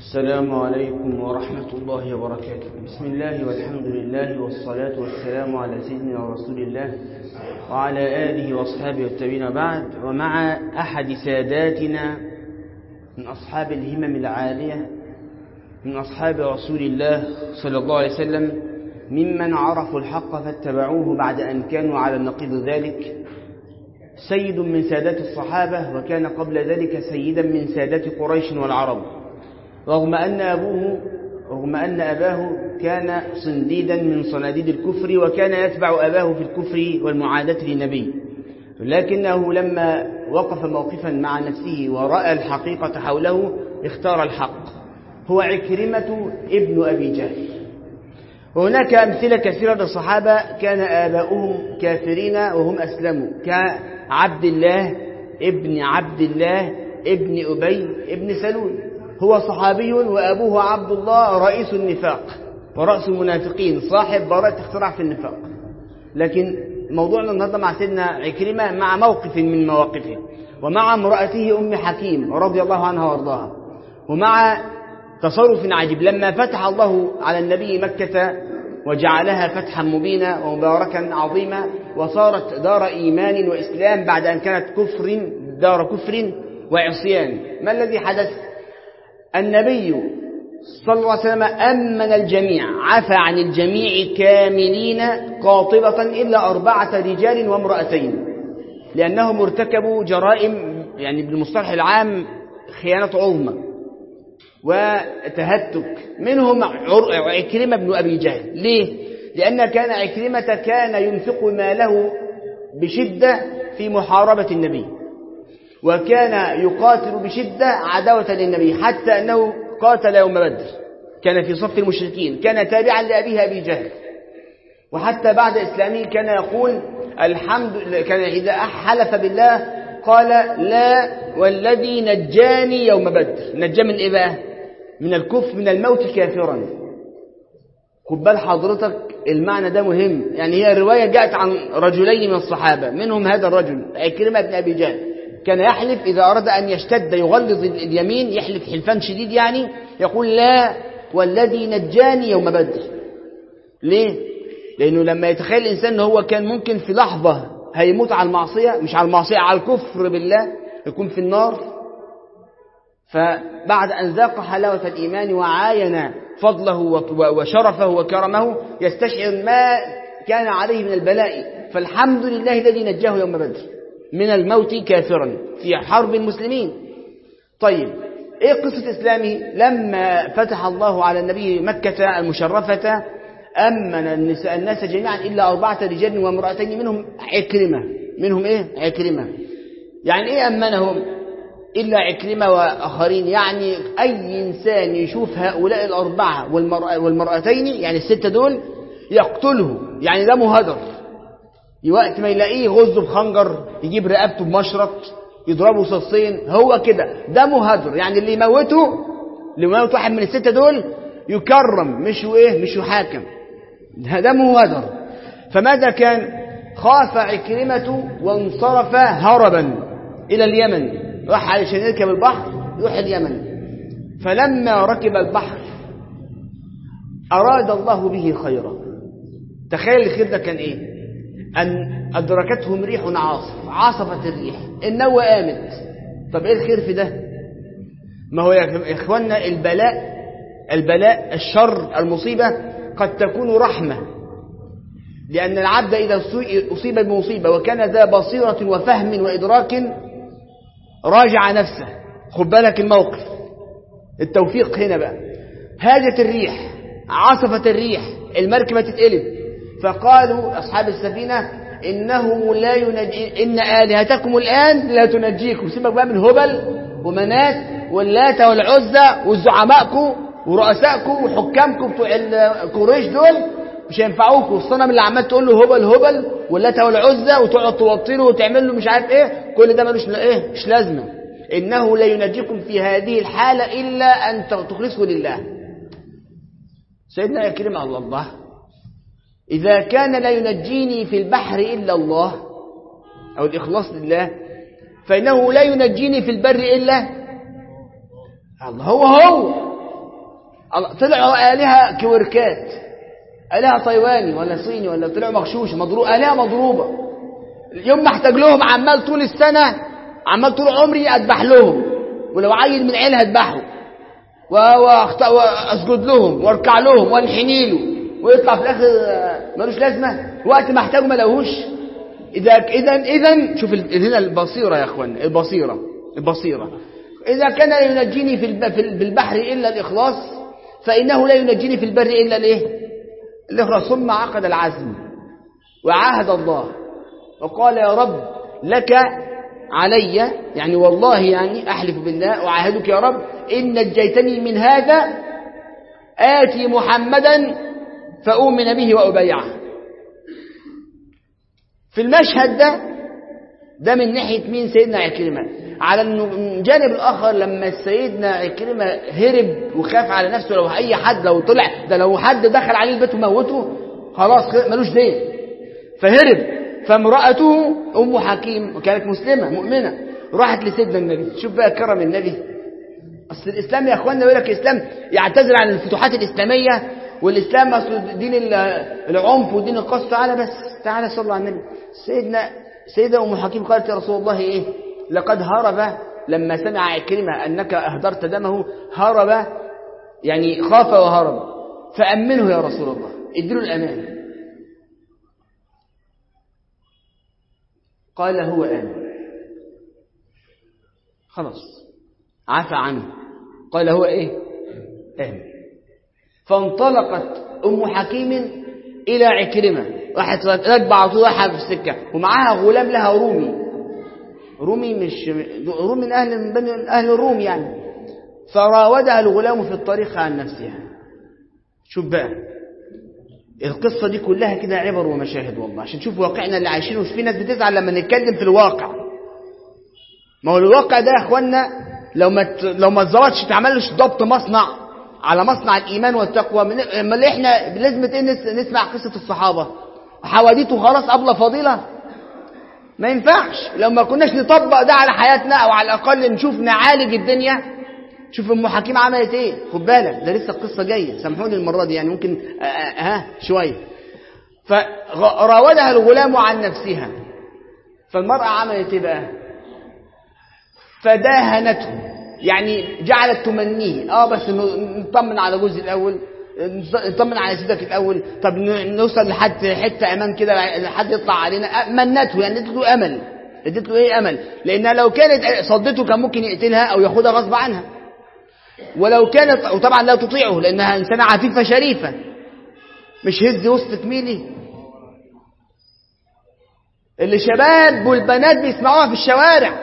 السلام عليكم ورحمة الله وبركاته بسم الله والحمد لله والصلاة والسلام على سيدنا رسول الله وعلى آله وأصحابه والتابعين بعد ومع أحد ساداتنا من أصحاب الهمم العالية من أصحاب رسول الله صلى الله عليه وسلم ممن عرفوا الحق فاتبعوه بعد أن كانوا على النقيض ذلك سيد من سادات الصحابة وكان قبل ذلك سيدا من سادات قريش والعرب رغم أن أبوه رغم أن أباه كان صنديدا من صناديد الكفر وكان يتبع أباه في الكفر والمعاداة للنبي لكنه لما وقف موقفا مع نفسه ورأى الحقيقة حوله اختار الحق هو عكرمة ابن أبي جهل وهناك أمثلة كثيرة للصحابة كان آباؤهم كافرين وهم أسلموا كعبد الله ابن عبد الله ابن أبي ابن سلول هو صحابي وأبوه عبد الله رئيس النفاق ورأس المنافقين صاحب براءة اختراع في النفاق لكن موضوعنا النهارده مع سيدنا عكرمة مع موقف من مواقفه ومع امرأته أم حكيم رضي الله عنها وارضاها ومع تصرف عجيب لما فتح الله على النبي مكة وجعلها فتحا مبينا ومباركا عظيما وصارت دار إيمان وإسلام بعد أن كانت كفر دار كفر وعصيان ما الذي حدث النبي صلى الله عليه وسلم أمن الجميع عفى عن الجميع كاملين قاطبة إلا أربعة رجال وامرأتين لأنهم ارتكبوا جرائم يعني بالمصطلح العام خيانة عظمى وتهتك منهم عكرمة بن أبي جهل ليه؟ لأن كان عكرمة كان ينفق ماله بشدة في محاربة النبي وكان يقاتل بشدة عداوة للنبي حتى أنه قاتل يوم بدر كان في صف المشركين كان تابعا لأبيه أبي جهل وحتى بعد إسلامه كان يقول الحمد كان إذا حلف بالله قال لا والذي نجاني يوم بدر نجى من إيه بقى من الكفر من الموت كافرا خد بال حضرتك المعنى ده مهم يعني هي الرواية جاءت عن رجلين من الصحابة منهم هذا الرجل عكرمة بن أبي جهل كان يحلف إذا أراد أن يشتد يغلظ اليمين يحلف حلفان شديد يعني يقول لا والذي نجاني يوم بدر ليه؟ لأنه لما يتخيل الإنسان أنه هو كان ممكن في لحظة هيموت على المعصية مش على المعصية على الكفر بالله يكون في النار فبعد أن ذاق حلاوة الإيمان وعاين فضله وشرفه وكرمه يستشعر ما كان عليه من البلاء فالحمد لله الذي نجاه يوم بدر من الموت كافرا في حرب المسلمين طيب ايه قصة اسلامه لما فتح الله على النبي مكة المشرفة أمن النساء الناس جميعا إلا أربعة رجال وامرأتين منهم عكرمة منهم ايه عكرمة يعني ايه أمنهم إلا عكرمة وآخرين يعني أي إنسان يشوف هؤلاء الأربعة والمرأة والمرأتين يعني الستة دول يقتله يعني ده مهدر وقت ما يلاقيه يغزه بخنجر يجيب رقبته بمشرط يضربه صصين هو كده ده مهدر يعني اللي يموته اللي يموت واحد من الستة دول يكرم مش ايه مش يحاكم ده, ده مهدر فماذا كان خاف عكرمة وانصرف هربا إلى اليمن راح علشان يركب البحر يروح اليمن فلما ركب البحر أراد الله به خيرا تخيل الخير ده كان ايه أن أدركتهم ريح عاصف عاصفت الريح النوى قامت طب إيه الخير في ده ما هو يا إخواننا البلاء البلاء الشر المصيبة قد تكون رحمة لأن العبد إذا أصيب بمصيبة وكان ذا بصيرة وفهم وإدراك راجع نفسه خد بالك الموقف التوفيق هنا بقى هاجت الريح عاصفت الريح المركبة تتقلب فقالوا أصحاب السفينة إنه لا ينجي إن آلهتكم الآن لا تنجيكم سيبك بقى من هبل ومنات واللات والعزة وزعمائكم ورؤسائكم وحكامكم بتوع قريش دول مش هينفعوكم الصنم اللي عمال تقول له هبل هبل واللات والعزة وتقعد توطي له وتعمل له مش عارف ايه كل ده ملوش ايه مش لازمه انه لا ينجيكم في هذه الحالة الا ان تخلصوا لله سيدنا يكرم الله الله إذا كان لا ينجيني في البحر إلا الله أو الإخلاص لله فإنه لا ينجيني في البر إلا الله هو هو طلعوا آلهة كوركات آلهة تايواني ولا صيني ولا طلعوا مغشوش مضروب آلهة مضروبة يوم ما احتاج لهم عمال طول السنة عمال طول عمري أذبح لهم ولو عيل من عيلها أذبحه وأسجد لهم واركع لهم وانحني له ويطلع في الآخر ملوش لازمة وقت ما احتاجه ما لقوهوش إذا إذا إذا شوف هنا البصيرة يا أخوان البصيرة البصيرة إذا كان لا ينجيني في بالبحر إلا الإخلاص فإنه لا ينجيني في البر إلا الإيه الإخلاص ثم عقد العزم وعاهد الله وقال يا رب لك علي يعني والله يعني أحلف بالله وعاهدك يا رب إن نجيتني من هذا آتي محمدا فأؤمن به وأبيعه في المشهد ده ده من ناحية مين سيدنا عكرمة على الجانب الآخر لما سيدنا عكرمة هرب وخاف على نفسه لو أي حد لو طلع ده لو حد دخل عليه البيت وموته خلاص ملوش دين فهرب فامرأته أم حكيم وكانت مسلمة مؤمنة راحت لسيدنا النبي شوف بقى كرم النبي أصل الإسلام يا أخواننا يقول لك الإسلام يعتذر عن الفتوحات الإسلامية والإسلام أصل دين العنف ودين القسط تعالى بس تعالى صلى على النبي سيدنا سيدة أم حكيم قالت يا رسول الله إيه لقد هرب لما سمع عكرمة أنك أهدرت دمه هرب يعني خاف وهرب فأمنه يا رسول الله اديله الأمان قال هو آمن خلاص عفى عنه قال هو إيه آمن فانطلقت أم حكيم إلى عكرمة راحت راكبة على طول رايحة في السكة ومعاها غلام لها رومي رومي مش رومي من أهل من بني أهل الروم يعني فراودها الغلام في الطريق عن نفسها شوف بقى القصة دي كلها كده عبر ومشاهد والله عشان تشوف واقعنا اللي عايشينه وفي ناس بتزعل لما نتكلم في الواقع ما هو الواقع ده يا اخوانا لو ما لو ما اتظبطش تعملش ضبط مصنع على مصنع الايمان والتقوى من امال احنا لازم ايه نسمع قصه الصحابه حواديت وخلاص ابله فضيله ما ينفعش لو ما كناش نطبق ده على حياتنا او على الاقل نشوف نعالج الدنيا شوف ام حكيم عملت ايه خد بالك ده لسه القصه جايه سامحوني المره دي يعني ممكن ها شويه فراودها الغلام عن نفسها فالمراه عملت ايه بقى فداهنته يعني جعلت تمنيه اه بس نطمن على جوزي الاول نطمن على سيدك الاول طب نوصل لحد حته امان كده لحد يطلع علينا منته يعني ادت له امل ادت له ايه امل لانها لو كانت صدته كان ممكن يقتلها او ياخدها غصب عنها ولو كانت وطبعا لا تطيعه لانها انسانه عفيفه شريفه مش هز وسط ميلي اللي شباب والبنات بيسمعوها في الشوارع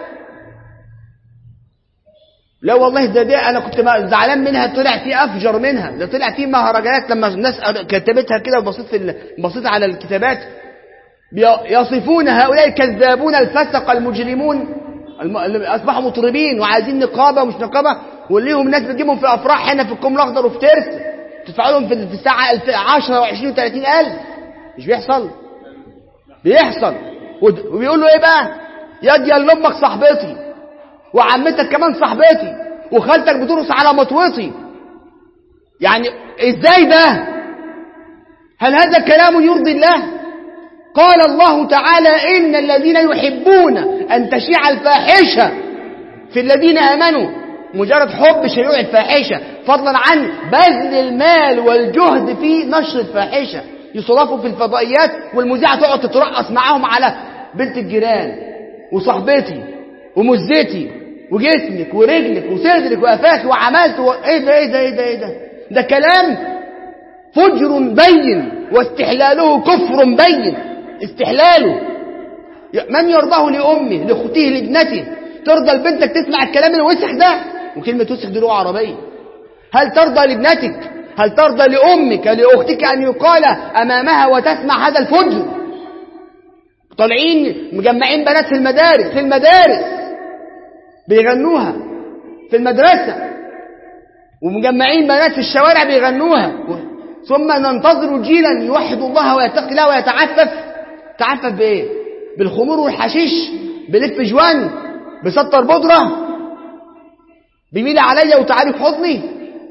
لا والله ده دي انا كنت زعلان منها طلع في افجر منها ده طلع في مهرجانات لما الناس كتبتها كده وبصيت في بصيت على الكتابات يصفون هؤلاء الكذابون الفسق المجرمون اصبحوا مطربين وعايزين نقابه ومش نقابه وليهم ناس بتجيبهم في افراح هنا في الكوم الاخضر وفي ترس تدفع لهم في الساعه 10 و20 و30 الف مش بيحصل بيحصل وبيقول له ايه بقى يا دي امك صاحبتي وعمتك كمان صاحبتي وخالتك بترقص على مطوتي يعني ازاي ده هل هذا كلام يرضي الله قال الله تعالى إن الذين يحبون أن تشيع الفاحشة في الذين آمنوا مجرد حب شيوع الفاحشة فضلا عن بذل المال والجهد في نشر الفاحشة يصرفوا في الفضائيات والمذيعة تقعد تترقص معاهم على بنت الجيران وصاحبتي ومزتي وجسمك ورجلك وصدرك وقفاك وعملت و... ايه ده ايه ده ايه ده ايه ده ده كلام فجر بين واستحلاله كفر بين استحلاله من يرضاه لأمه لأخته لابنته ترضى لبنتك تسمع الكلام الوسخ ده وكلمة وسخ دي لغة عربية هل ترضى لابنتك هل ترضى لأمك لأختك أن يقال أمامها وتسمع هذا الفجر طالعين مجمعين بنات في المدارس في المدارس بيغنوها في المدرسة ومجمعين بنات في الشوارع بيغنوها ثم ننتظر جيلا يوحد الله ويتقي الله ويتعفف تعفف بايه بالخمور والحشيش بلف جوان بسطر بودرة بميل عليا وتعالي في حضني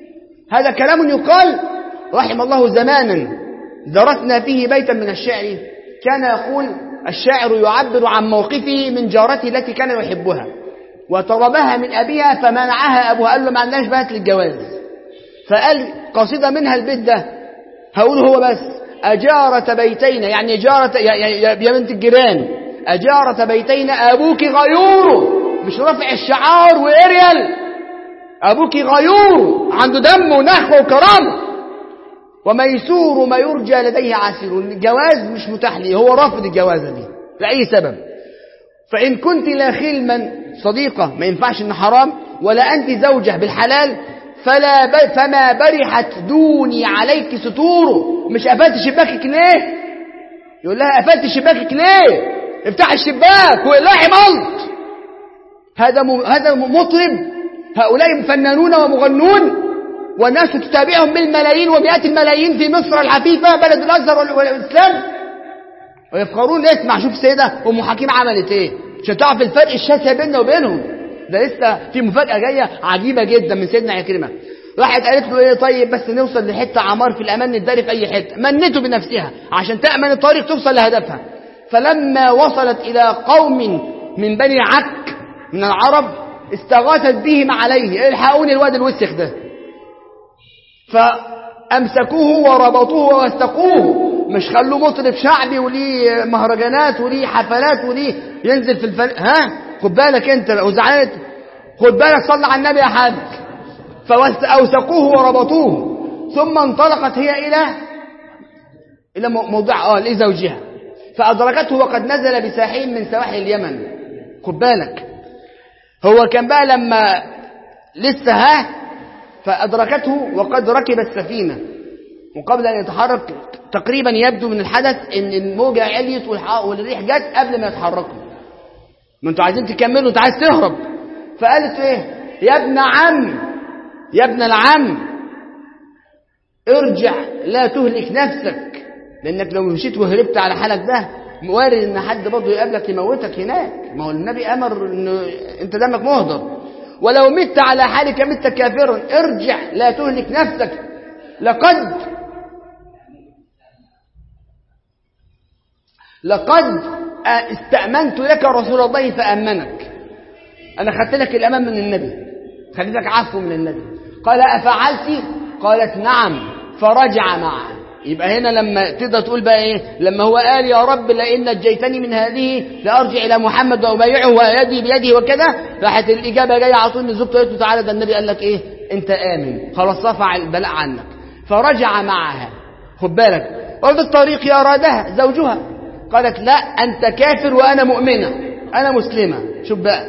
هذا كلام يقال رحم الله زمانا درسنا فيه بيتا من الشعر كان يقول الشاعر يعبر عن موقفه من جارته التي كان يحبها وطلبها من أبيها فمنعها أبوها قال له ما عندناش بنات للجواز فقال قصيدة منها البيت ده هقول هو بس أجارة بيتين يعني جارة يا, يا, يا بنت الجيران أجارة بيتين أبوك غيور مش رافع الشعار وإريال أبوك غيور عنده دم ونخوة وكرامة وميسور ما يرجى لديه عسير الجواز مش متاح لي هو رافض الجوازة دي لأي سبب فإن كنت لا خلما صديقة ما ينفعش إن حرام ولا أنت زوجة بالحلال فلا ب... فما برحت دوني عليك ستوره مش قفلت شباكك ليه يقول لها قفلت شباكك ليه افتح الشباك واقلعي ملط هذا م... هذا مطرب هؤلاء فنانون ومغنون والناس تتابعهم بالملايين ومئات الملايين في مصر العفيفة بلد الأزهر والإسلام ويفخرون اسمع شوف سيدة أم حكيم عملت ايه عشان تعرف الفرق الشاسع بيننا وبينهم ده لسه في مفاجأة جاية عجيبة جدا من سيدنا عكرمة راحت قالت له ايه طيب بس نوصل لحتة عمار في الأمان نداري في أي حتة منته بنفسها عشان تأمن الطريق توصل لهدفها فلما وصلت إلى قوم من بني عك من العرب استغاثت بهم عليه الحقوني الواد الوسخ ده فأمسكوه وربطوه ووثقوه مش خلوه مطرب شعبي وليه مهرجانات وليه حفلات وليه ينزل في الفن ها خد بالك انت لو زعلت خد بالك صلى على النبي يا حاج فأوثقوه وربطوه ثم انطلقت هي إلى إلى موضع اه لزوجها فأدركته وقد نزل بساحل من سواحل اليمن خد بالك هو كان بقى لما لسه ها فأدركته وقد ركب السفينة وقبل أن يتحرك تقريبا يبدو من الحدث ان الموجة عليت والريح جت قبل ما يتحركوا ما انتوا عايزين تكملوا انت عايز تهرب فقالت ايه يا ابن عم يا ابن العم ارجع لا تهلك نفسك لانك لو مشيت وهربت على حالك ده وارد ان حد برضه يقابلك يموتك هناك ما هو النبي امر ان انت دمك مهدر ولو مت على حالك مت كافرا ارجع لا تهلك نفسك لقد لقد استأمنت لك رسول الله فأمنك أنا خدت لك الأمان من النبي خدت لك عفو من النبي قال أفعلت قالت نعم فرجع معه يبقى هنا لما تقدر تقول بقى ايه لما هو قال يا رب لئن نجيتني من هذه لارجع الى محمد وابايعه ويدي بيده وكذا راحت الاجابه جايه على طول من زوجته قالت له تعالى ده النبي قال لك ايه انت امن خلاص رفع البلاء عنك فرجع معها خد بالك وفي الطريق يرادها زوجها قالت لا أنت كافر وأنا مؤمنة أنا مسلمة شوف بقى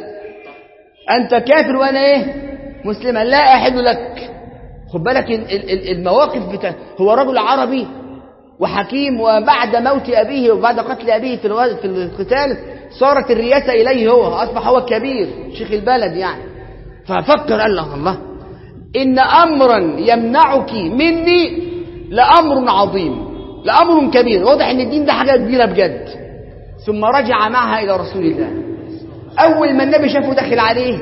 أنت كافر وأنا إيه مسلمة لا أحل لك خد بالك المواقف بتاع هو رجل عربي وحكيم وبعد موت أبيه وبعد قتل أبيه في في القتال صارت الرياسة إليه هو أصبح هو الكبير شيخ البلد يعني ففكر قال له الله إن أمرا يمنعك مني لأمر عظيم لأمر كبير واضح ان الدين ده حاجة كبيرة بجد ثم رجع معها إلى رسول الله أول ما النبي شافه داخل عليه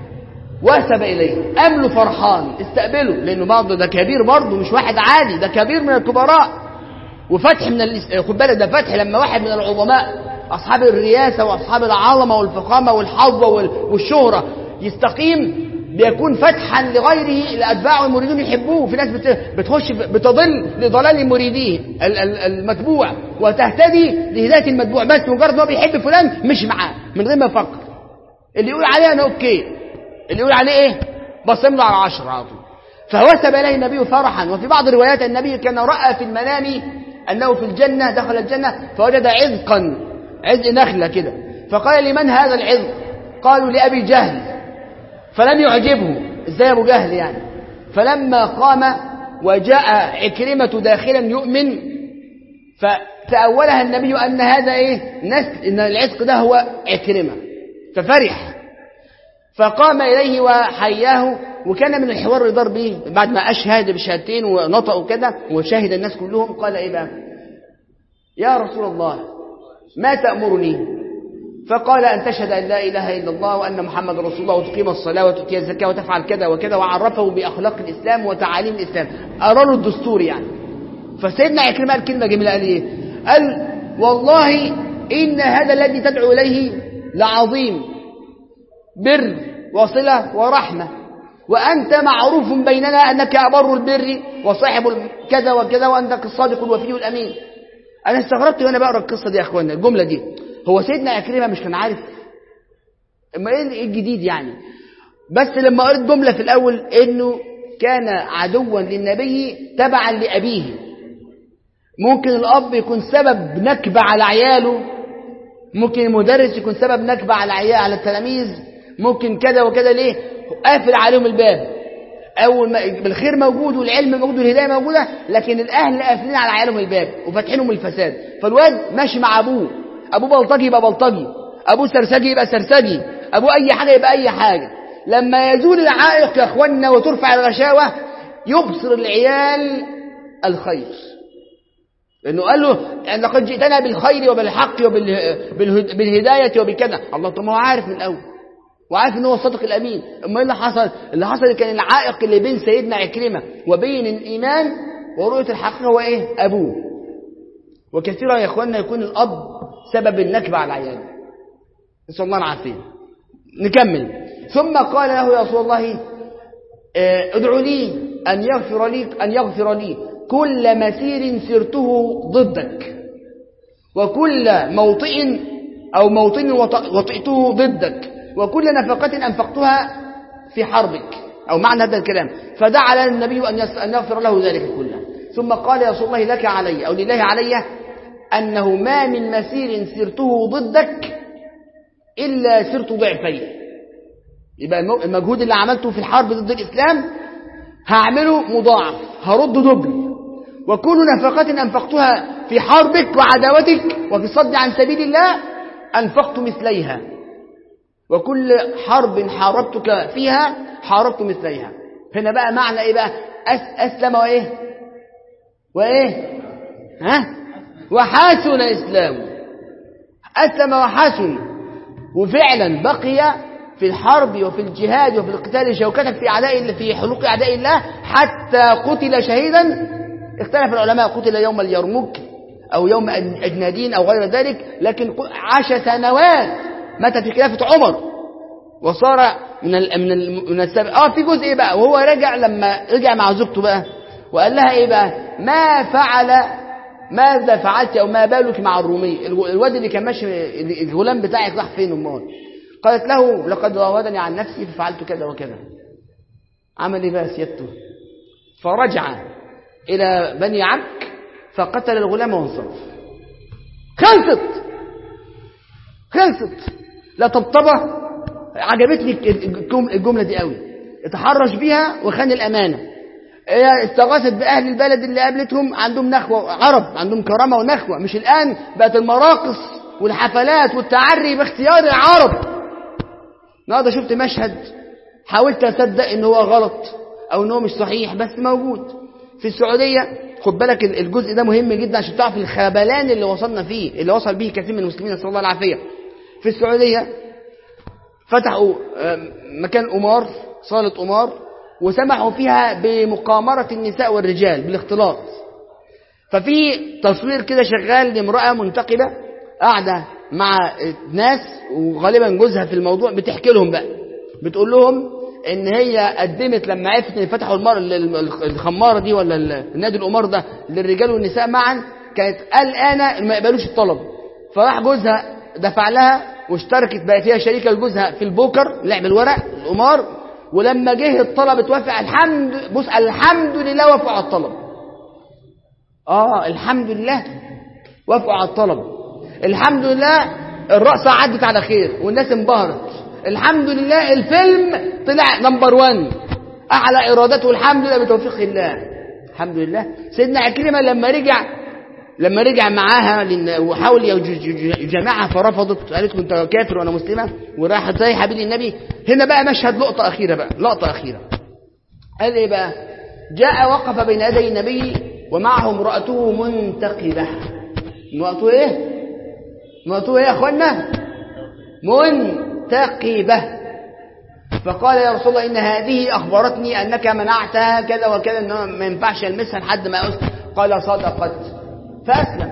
واسب إليه أمله فرحان استقبله لأنه برضه ده كبير برضه مش واحد عادي ده كبير من الكبراء وفتح من الاس... خد بالك ده فتح لما واحد من العظماء أصحاب الرياسة وأصحاب العظمة والفخامة والحظوة وال... والشهرة يستقيم بيكون فتحا لغيره الأتباع والمريدون يحبوه في ناس بتخش بتضل لضلال مريديه المتبوع وتهتدي لهداية المتبوع بس مجرد ما بيحب فلان مش معاه من غير ما يفكر اللي يقول عليه أنا أوكي اللي يقول عليه إيه بصم له على عشر على طول فوسب إليه النبي فرحا وفي بعض الروايات النبي كان رأى في المنام أنه في الجنة دخل الجنة فوجد عذقا عذق نخلة كده فقال لمن هذا العذق قالوا لأبي جهل فلم يعجبه ازاي ابو جهل يعني فلما قام وجاء عكرمة داخلا يؤمن فتأولها النبي أن هذا إيه نسل إن العتق ده هو عكرمة ففرح فقام إليه وحياه وكان من الحوار يدار به بعد ما أشهد بشهادتين ونطقوا كده وشهد الناس كلهم قال إيه بقى يا رسول الله ما تأمرني فقال أن تشهد أن لا إله إلا الله وأن محمد رسول الله وتقيم الصلاة وتؤتي الزكاة وتفعل كذا وكذا وعرفه بأخلاق الإسلام وتعاليم الإسلام أرى الدستور يعني فسيدنا عكرمة قال كلمة جميلة قال إيه قال والله إن هذا الذي تدعو إليه لعظيم بر وصلة ورحمة وأنت معروف بيننا أنك أبر البر وصاحب كذا وكذا وأنك الصادق الوفي الأمين أنا استغربت وأنا بقرأ القصة دي يا أخوانا الجملة دي هو سيدنا عكرمة مش كان عارف اما ايه الجديد يعني بس لما قريت جملة في الأول إنه كان عدوا للنبي تبعا لأبيه ممكن الأب يكون سبب نكبة على عياله ممكن المدرس يكون سبب نكبة على عيال على التلاميذ ممكن كذا وكذا ليه قافل عليهم الباب أول ما الخير موجود والعلم موجود والهداية موجودة لكن الأهل قافلين على عيالهم الباب وفاتحينهم الفساد فالواد ماشي مع أبوه أبوه بلطجي يبقى بلطجي أبوه سرسجي يبقى سرسجي أبوه أي حاجة يبقى أي حاجة لما يزول العائق يا أخوانا وترفع الغشاوة يبصر العيال الخير لأنه قال له يعني لقد جئتنا بالخير وبالحق وبالهداية وبكذا الله طب ما هو عارف من الأول وعارف ان هو الصادق الامين اما ايه اللي حصل اللي حصل كان العائق اللي بين سيدنا عكرمه وبين الايمان ورؤيه الحقيقه هو ايه ابوه وكثيرا يا اخواننا يكون الاب سبب النكبه على العيال نسال الله العافيه نكمل ثم قال له يا رسول الله ادعو لي ان يغفر لي ان يغفر لي كل مسير سرته ضدك وكل موطئ او موطن وطئته ضدك وكل نفقة أنفقتها في حربك أو معنى هذا الكلام فدعا لنا النبي أن يغفر له ذلك كله ثم قال يا رسول الله لك علي أو لله علي أنه ما من مسير سرته ضدك إلا سرت ضعفين يبقى المجهود اللي عملته في الحرب ضد الإسلام هعمله مضاعف هرد دبل وكل نفقة أنفقتها في حربك وعداوتك وفي الصد عن سبيل الله أنفقت مثليها وكل حرب حاربتك فيها حاربت مثليها هنا بقى معنى ايه بقى أس اسلم وايه وايه ها وحسن اسلامه اسلم وحسن وفعلا بقي في الحرب وفي الجهاد وفي القتال شوكتك في اعداء في حلوق اعداء الله حتى قتل شهيدا اختلف العلماء قتل يوم اليرموك او يوم اجنادين او غير ذلك لكن عاش سنوات مات في خلافة عمر وصار من ال من ال من السابق اه في جزء ايه بقى وهو رجع لما رجع مع زوجته بقى وقال لها ايه بقى ما فعل ماذا فعلت او ما بالك مع الرومي الواد اللي كان ماشي الغلام بتاعك راح فين امال قالت له لقد راودني عن نفسي ففعلت كذا وكذا عمل ايه بقى سيادته فرجع الى بني عك فقتل الغلام وانصرف خلصت خلصت لا طبطبة عجبتني الجملة دي قوي اتحرش بيها وخان الأمانة هي استغاثت بأهل البلد اللي قابلتهم عندهم نخوة عرب عندهم كرامة ونخوة مش الآن بقت المراقص والحفلات والتعري باختيار العرب النهارده شفت مشهد حاولت أصدق إن هو غلط أو إن هو مش صحيح بس موجود في السعودية خد بالك الجزء ده مهم جدا عشان تعرف الخبلان اللي وصلنا فيه اللي وصل به كثير من المسلمين نسأل الله العافية في السعودية فتحوا مكان أمار صالة أمار وسمحوا فيها بمقامرة النساء والرجال بالاختلاط ففي تصوير كده شغال لامرأة منتقبة قاعدة مع ناس وغالبا جوزها في الموضوع بتحكي لهم بقى بتقول لهم ان هي قدمت لما عرفت ان فتحوا المر... الخماره دي ولا النادي الامار ده للرجال والنساء معا كانت قلقانه ما يقبلوش الطلب فراح جوزها دفع لها واشتركت بقت هي شريكه لجوزها في البوكر لعب الورق القمار ولما جه الطلب اتوافق الحمد بص الحمد لله وافقوا على الطلب اه الحمد لله وافقوا على الطلب الحمد لله الرقصه عدت على خير والناس انبهرت الحمد لله الفيلم طلع نمبر 1 اعلى ايراداته الحمد لله بتوفيق الله الحمد لله سيدنا عكرمه لما رجع لما رجع معاها لن... وحاول يجمعها فرفضت قالت له انت كافر وانا مسلمه وراحت زي حبيب النبي هنا بقى مشهد لقطه اخيره بقى لقطه اخيره قال ايه بقى جاء وقف بين يدي النبي ومعه امراته منتقبه امراته ايه امراته ايه يا اخوانا منتقبة فقال يا رسول الله إن هذه أخبرتني أنك منعتها كذا وكذا إنه ما ينفعش يلمسها لحد ما أسلم قال صدقت فأسلم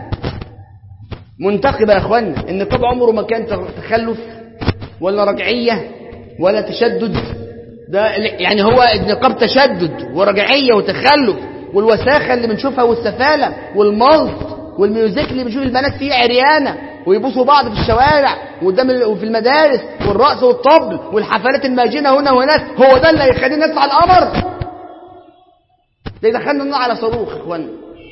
منتقبة يا أخوانا النقاب عمره ما كان تخلف ولا رجعية ولا تشدد ده يعني هو النقاب تشدد ورجعية وتخلف والوساخة اللي بنشوفها والسفالة والملط والميوزيك اللي بنشوف البنات فيه عريانة ويبوسوا بعض في الشوارع وقدام وفي المدارس والرقص والطبل والحفلات الماجنة هنا وهناك هو ده اللي هيخلينا نطلع القمر ده يدخلنا على صاروخ يا اخوانا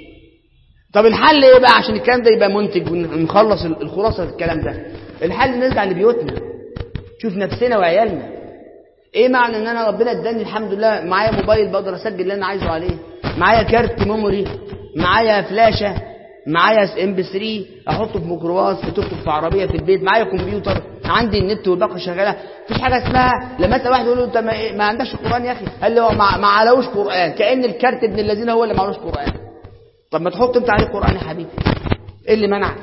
طب الحل ايه بقى عشان الكلام ده يبقى منتج ونخلص الخلاصه الكلام ده الحل نرجع لبيوتنا شوف نفسنا وعيالنا ايه معنى ان انا ربنا اداني الحمد لله معايا موبايل بقدر اسجل اللي انا عايزه عليه معايا كارت ميموري معايا فلاشه معايا ام بي 3 احطه في ميكروباص في توك في عربيه في البيت معايا كمبيوتر عندي النت والباقه شغاله مفيش حاجه اسمها لما اسال واحد يقول له انت ما, ما عندكش قران يا اخي قال لي هو ما, ما علوش قران كان الكارت ابن الذين هو اللي معلوش قران طب ما تحط انت عليه قران يا حبيبي ايه اللي منعك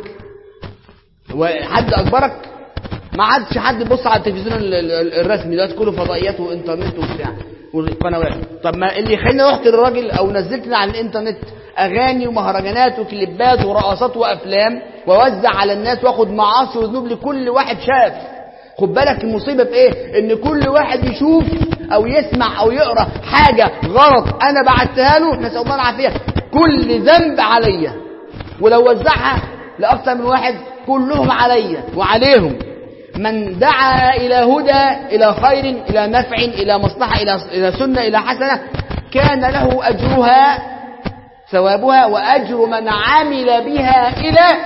وحد اجبرك ما عادش حد يبص على التلفزيون الرسمي دلوقتي كله فضائيات وانترنت وبتاع والقنوات طب ما اللي يخليني رحت للراجل او نزلت على الانترنت اغاني ومهرجانات وكليبات ورقصات وافلام واوزع على الناس واخد معاصي وذنوب لكل واحد شاف خد بالك المصيبه في ايه ان كل واحد يشوف او يسمع او يقرا حاجه غلط انا بعتها له نسال الله العافيه كل ذنب عليا ولو وزعها لاكثر من واحد كلهم عليا وعليهم من دعا إلى هدى إلى خير إلى نفع إلى مصلحة إلى إلى سنة إلى حسنة كان له أجرها ثوابها وأجر من عمل بها إلى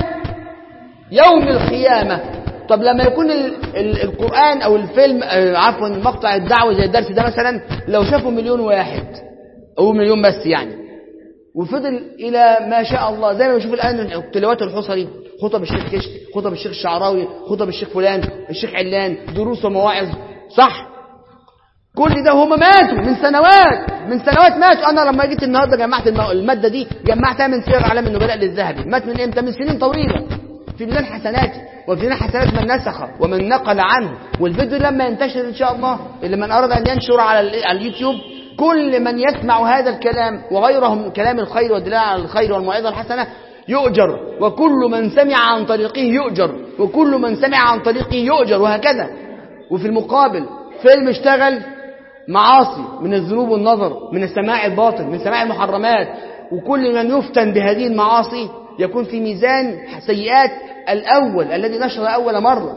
يوم القيامة طب لما يكون ال ال القرآن أو الفيلم عفوا مقطع الدعوة زي الدرس ده مثلا لو شافوا مليون واحد أو مليون بس يعني وفضل إلى ما شاء الله زي ما بنشوف الآن تلاوات الحصري خطب الشيخ كشك خطب الشيخ الشعراوي خطب الشيخ فلان الشيخ علان دروس ومواعظ صح كل ده هم ماتوا من سنوات من سنوات ماتوا انا لما جيت النهارده جمعت الماده دي جمعتها من سير اعلام النبلاء للذهبي مات من امتى من سنين طويله في ميزان حسناتي وفي ميزان حسنات من نسخ ومن نقل عنه والفيديو لما ينتشر ان شاء الله اللي من اراد ان ينشر على اليوتيوب كل من يسمع هذا الكلام وغيره من كلام الخير والدلاله على الخير والموعظه الحسنه يؤجر وكل من سمع عن طريقه يؤجر وكل من سمع عن طريقه يؤجر وهكذا وفي المقابل فيلم اشتغل معاصي من الذنوب والنظر من السماع الباطل من سماع المحرمات وكل من يفتن بهذه المعاصي يكون في ميزان سيئات الأول الذي نشر أول مرة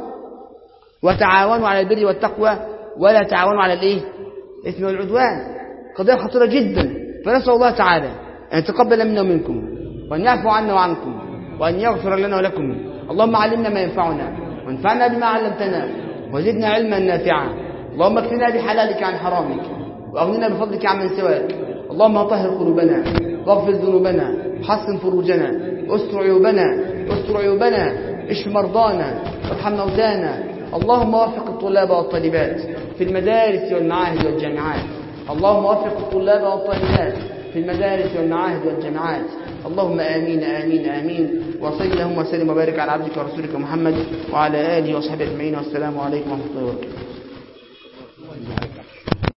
وتعاونوا على البر والتقوى ولا تعاونوا على الايه الاثم والعدوان قضية خطيرة جدا فنسأل الله تعالى أن يتقبل منا ومنكم وأن يعفو عنا وعنكم وأن يغفر لنا ولكم اللهم علمنا ما ينفعنا وانفعنا بما علمتنا وزدنا علما نافعا اللهم اكفنا بحلالك عن حرامك وأغننا بفضلك عمن سواك اللهم طهر قلوبنا واغفر ذنوبنا حسن فروجنا استر عيوبنا استر عيوبنا اشف مرضانا وارحم موتانا اللهم وفق الطلاب والطالبات في المدارس والمعاهد والجامعات اللهم وفق الطلاب والطالبات في المدارس والمعاهد والجامعات اللهم آمين آمين آمين وصل اللهم وسلم وبارك على عبدك ورسولك محمد وعلى آله وصحبه أجمعين والسلام عليكم ورحمة الله وبركاته